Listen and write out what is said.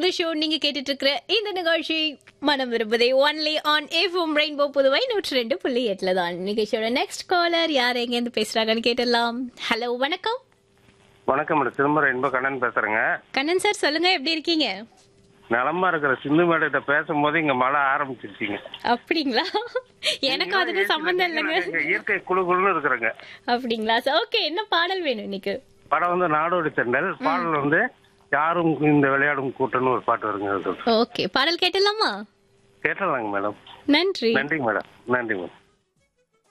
புது ஷோ நீங்க கேட்டுட்டு இருக்கிற இந்த நிகழ்ச்சி மனம் விரும்புதே only on FM rainbow Puduvai நூற்றி ரெண்டு புள்ளி எட்டுல தான் நிகழ்ச்சியோட நெக்ஸ்ட் காலர் யார் எங்க இருந்து பேசுறாங்கன்னு கேட்டலாம் ஹலோ வணக்கம் வணக்கம் மேடம் சிதம்பரம் இன்ப கண்ணன் பேசுறேங்க கண்ணன் சார் சொல்லுங்க எப்படி இருக்கீங்க நலமா இருக்கிற சிந்து மேடத்தை பேசும்போது இங்க மழை ஆரம்பிச்சிருச்சிங்க அப்படிங்களா எனக்கும் அதுக்கு சம்பந்தம் இல்லைங்க இங்க இயற்கை குழு குழுன்னு இருக்கிறேங்க அப்படிங்களா சார் ஓகே என்ன பாடல் வேணும் இன்னைக்கு படம் வந்து நாடோடி செண்டல் பாடல் வந்து யாரும் இந்த விளையாடும் கூட்டம்னு ஒரு பாட்டு வருங்க அது. ஓகே பாடல் கேட்டலாமா கேட்டலாங்க மேடம் நன்றி நன்றிங்க மேடம் நன்றி மேடம்